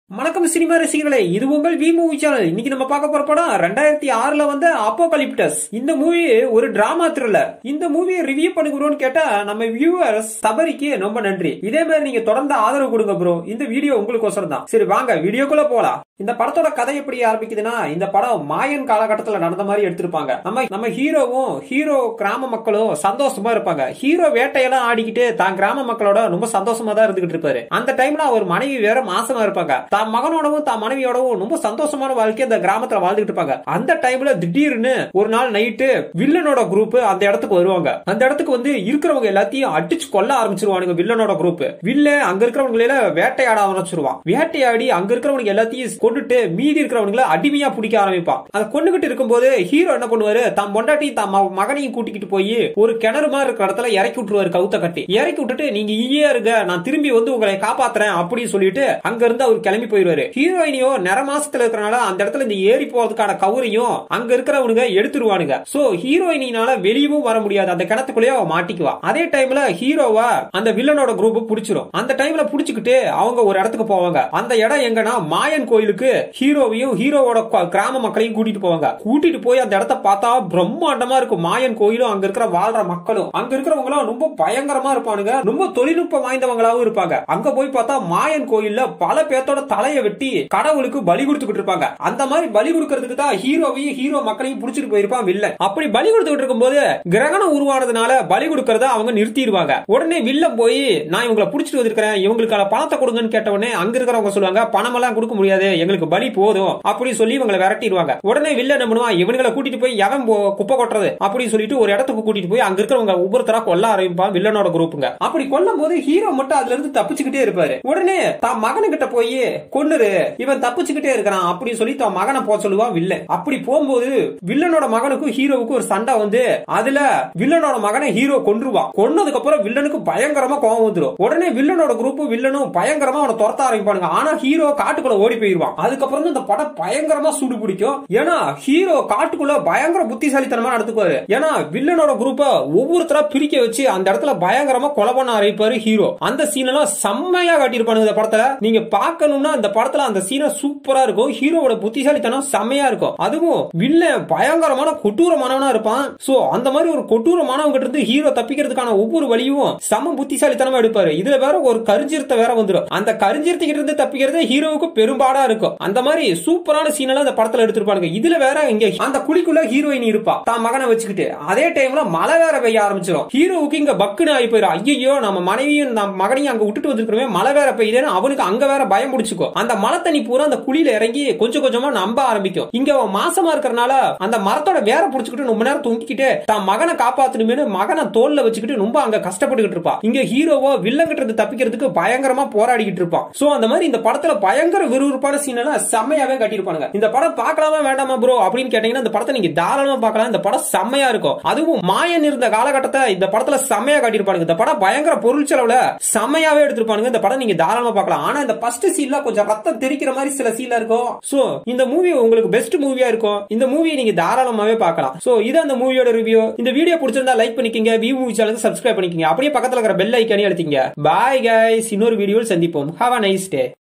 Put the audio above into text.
வணக்கம் சினிமா ரசிகர்களே இது உங்கள் வி மூவி சேனல் இன்னைக்கு நம்ம பார்க்க போற படம் ரெண்டாயிரத்தி ஆறுல வந்த அப்போகலிப்டஸ் இந்த மூவி ஒரு டிராமா த்ரில்லர் இந்த மூவியை ரிவ்யூ பண்ணுகிறோம்னு கேட்டா நம்ம வியூவர்ஸ் சபரிக்கு ரொம்ப நன்றி இதே மாதிரி நீங்க தொடர்ந்து ஆதரவு கொடுங்க ப்ரோ இந்த வீடியோ உங்களுக்கோசரம் தான் சரி வாங்க வீடியோக்குள்ள போலாம் இந்த படத்தோட கதை எப்படி ஆரம்பிக்குதுன்னா இந்த படம் மாயன் காலகட்டத்துல நடந்த மாதிரி எடுத்திருப்பாங்க நம்ம நம்ம ஹீரோவும் ஹீரோ கிராம மக்களும் சந்தோஷமா இருப்பாங்க ஹீரோ வேட்டையெல்லாம் ஆடிக்கிட்டு தான் கிராம மக்களோட ரொம்ப சந்தோஷமா தான் இருந்துகிட்டு இருப்பாரு அந்த டைம்ல அவர் மனைவி வேற மாசமா இருப்பாங்க தான் மகனோடவும் தான் மனைவியோடவும் ரொம்ப சந்தோஷமான வாழ்க்கை அந்த கிராமத்துல வாழ்ந்துகிட்டு இருப்பாங்க அந்த டைம்ல திடீர்னு ஒரு நாள் நைட்டு வில்லனோட குரூப் அந்த இடத்துக்கு வருவாங்க அந்த இடத்துக்கு வந்து இருக்கிறவங்க எல்லாத்தையும் அடிச்சு கொல்ல ஆரம்பிச்சிருவானுங்க வில்லனோட குரூப் வில்ல அங்க இருக்கிறவங்கள வேட்டையாட ஆரம்பிச்சிருவான் வேட்டையாடி அங்க இருக்கிறவங்க எல்லாத்தையும் கொண்டுட்டு மீதி இருக்கிறவங்கள அடிமையா பிடிக்க ஆரம்பிப்பான் அதை கொண்டுகிட்டு இருக்கும்போது ஹீரோ என்ன பண்ணுவாரு தான் பொண்டாட்டி தான் ம- மகனையும் கூட்டிக்கிட்டு போய் ஒரு கிணறு மாதிரி இருக்கிற இடத்துல இறக்கி விட்டுருவாரு கவுத்த கட்டி இறக்கி விட்டுட்டு நீங்க ஈயே இருங்க நான் திரும்பி வந்து உங்களை காப்பாத்துறேன் அப்படின்னு சொல்லிட்டு அங்க இருந்து அவர் கிளம்பி போயிருவாரு ஹீரோயினியோ நிற மாசத்துல இருக்கிறனால அந்த இடத்துல இந்த ஏறி போறதுக்கான கவுரையும் அங்க இருக்கிறவனுங்க எடுத்துருவானுங்க சோ ஹீரோயினால வெளியவும் வர முடியாது அந்த கிணத்துக்குள்ளேயே அவ மாட்டிக்குவா அதே டைம்ல ஹீரோவா அந்த வில்லனோட குரூப் புடிச்சிரும் அந்த டைம்ல புடிச்சுக்கிட்டு அவங்க ஒரு இடத்துக்கு போவாங்க அந்த இடம் எங்கன்னா மாயன் கோயிலுக்கு ஹீரோவையும் ஹீரோவோட க- கிராம மக்களையும் கூட்டிட்டு போவாங்க கூட்டிட்டு போய் அந்த இடத்த பார்த்தா பிரம்மாண்டமா இருக்கும் மாயன் கோயிலும் அங்க இருக்கிற வாழ்ற மக்களும் அங்க இருக்கிறவங்க எல்லாம் ரொம்ப பயங்கரமா இருப்பானுங்க ரொம்ப தொழில்நுட்பம் வாய்ந்தவங்களாவும் இருப்பாங்க அங்க போய் பார்த்தா மாயன் கோயில்ல பல பேர்த்தோட தலையை வெட்டி கடவுளுக்கு பலி கொடுத்துக்கிட்டு இருப்பாங்க அந்த மாதிரி பலி கொடுக்கறதுக்கு தான் ஹீரோவையும் ஹீரோ மக்களையும் புடிச்சிட்டு போயிருப்பான் வில்லன் அப்படி பலி கொடுத்துக்கிட்டு இருக்கும்போது கிரகணம் உருவானதுனால பலி கொடுக்கறத அவங்க நிறுத்திடுவாங்க உடனே வில்லன் போய் நான் இவங்களை புடிச்சிட்டு வந்திருக்கிறேன் இவங்களுக்கான பணத்தை கொடுங்கன்னு கேட்ட உடனே அங்க இருக்கிறவங்க சொல்லுவாங்க பணம் எல்லாம் கொடுக்க முடியாது எங்களுக்கு பலி போதும் அப்படி சொல்லி இவங்களை விரட்டிடுவாங்க உடனே வில்லன் என்ன பண்ணுவான் இவங்களை கூட்டிட்டு போய் எவன் போ- குப்பை கொட்டுறது அப்படின்னு சொல்லிட்டு ஒரு இடத்துக்கு கூட்டிட்டு போய் அங்க இருக்கிறவங்க ஒவ்வொருத்தரா கொல்ல ஆரம்பிப்பான் வில்லனோட குரூப்புங்க அப்படி கொல்லும் போது ஹீரோ மட்டும் அதுல இருந்து தப்பிச்சுக்கிட்டே இருப்பாரு உடனே தான் மகனுக்கிட்ட போய் கொன்னுரு இவன் தப்பிச்சுக்கிட்டே இருக்கிறான் அப்படின்னு சொல்லி தன் மகனை போக சொல்லுவான் வில்லன் அப்படி போகும்போது வில்லனோட மகனுக்கும் ஹீரோவுக்கும் ஒரு சண்டை வந்து அதுல வில்லனோட மகனை ஹீரோ கொன்றுவான் கொன்னதுக்கு அப்புறம் வில்லனுக்கு பயங்கரமா கோவம் வந்துரும் உடனே வில்லனோட குரூப் வில்லனும் பயங்கரமா அவனை துரத்த ஆரம்பிப்பானுங்க ஆனா ஹீரோ காட்டுக்குள்ள ஓடி போயிருவான் அதுக்கப்புறம் தான் இந்த படம் பயங்கரமா சூடு பிடிக்கும் ஏன்னா ஹீரோ காட்டுக்குள்ள பயங்கர புத்திசாலித்தனமா நடத்துக்குவாரு ஏன்னா வில்லனோட குரூப்ப ஒவ்வொருத்தரா பிரிக்க வச்சு அந்த இடத்துல பயங்கரமா கொலை பண்ண ஆரம்பிப்பாரு ஹீரோ அந்த சீன் எல்லாம் செம்மையா காட்டியிருப்பானுங்க இந்த படத்துல நீங்க பார்க்கணும்னா இந்த படத்துல அந்த சீனை சூப்பரா இருக்கும் ஹீரோவோட புத்திசாலித்தனம் செம்மையா இருக்கும் அதுவும் வில்லன் பயங்கரமான கொடூரமானவனா இருப்பான் சோ அந்த மாதிரி ஒரு கொடூரமானவங்க கிட்ட இருந்து ஹீரோ தப்பிக்கிறதுக்கான ஒவ்வொரு வழியும் சம புத்திசாலித்தனமா எடுப்பாரு இதுல வேற ஒரு கருஞ்சிருத்த வேற வந்துடும் அந்த கருஞ்சிருத்த கிட்ட இருந்து தப்பிக்கிறது ஹீரோவுக்கு பெரும்பாடா இருக்கும் அந்த மாதிரி சூப்பரான சீன் எல்லாம் இந்த படத்துல எடுத்திருப்பானுங்க இதுல வேற இங்க அந்த குழிக்குள்ள ஹீரோயின் இருப்பா தான் மகனை வச்சுக்கிட்டு அதே டைம்ல மழை வேற பெய்ய ஆரம்பிச்சிடும் ஹீரோவுக்கு இங்க பக்குன்னு ஆகி போயிடும் ஐயோ நம்ம மனைவியும் நம்ம மகனையும் அங்க விட்டுட்டு வந்திருக்கிறோமே மழை வேற பெய்யுதுன்னு அவனுக்கு அங்க வேற பயம் பிடிச்சுக்கோ அந்த மழை தண்ணி பூரா அந்த குழியில இறங்கி கொஞ்சம் கொஞ்சமா நம்ப ஆரம்பிக்கும் இங்க அவன் மாசமா இருக்கறனால அந்த மரத்தோட வேற புடிச்சுக்கிட்டு ரொம்ப நேரம் தொங்கிக்கிட்டு தான் மகனை காப்பாத்தணுமேனு மகனை தோல்ல வச்சுக்கிட்டு ரொம்ப அங்க கஷ்டப்பட்டுக்கிட்டு இருப்பா இங்க ஹீரோவோ வில்லங்கிட்ட இருந்து தப்பிக்கிறதுக்கு பயங்கரமா போராடிக்கிட்டு இருப்பான் சோ அந்த மாதிரி இந்த படத்துல பயங்கர விறுவிறுப்பான சீன் எல்லாம் செம்மையாவே கட்டியிருப்பானுங்க இந்த படம் பார்க்கலாமா வேண்டாமா ப்ரோ அப்படின்னு கேட்டீங்கன்னா இந்த படத்தை நீங்க தாராளமா பார்க்கலாம் இந்த படம் செம்மையா இருக்கும் அதுவும் மாயன் இருந்த காலகட்டத்தை இந்த படத்துல செம்மையா காட்டியிருப்பானுங்க இந்த படம் பயங்கர பொருள் செலவுல செம்மையாவே எடுத்திருப்பானுங்க இந்த படம் நீங்க தாராளமா பார்க்கலாம் ஆனா இந்த ஃபர்ஸ்ட் சீன்ல கொஞ்சம் ரத்தம் தெரிக்கிற மாதிரி சில சீன்ல இருக்கும் சோ இந்த மூவி உங்களுக்கு பெஸ்ட் மூவியா இருக்கும் இந்த மூவியை நீங்க தாராளமாவே பார்க்கலாம் சோ இது அந்த மூவியோட ரிவ்யூ இந்த வீடியோ பிடிச்சிருந்தா லைக் பண்ணிக்கங்க வியூ மூவி சேனலுக்கு சப்ஸ்கிரைப் பண்ணிக்கங்க அப்படியே பக்கத்துல இருக்கிற பெல் ஐக்கானே அழுத்திங்க பாய் கைஸ் இன்னொரு வீடியோவில் சந்திப்போம் ஹாவ் அ நைஸ் டே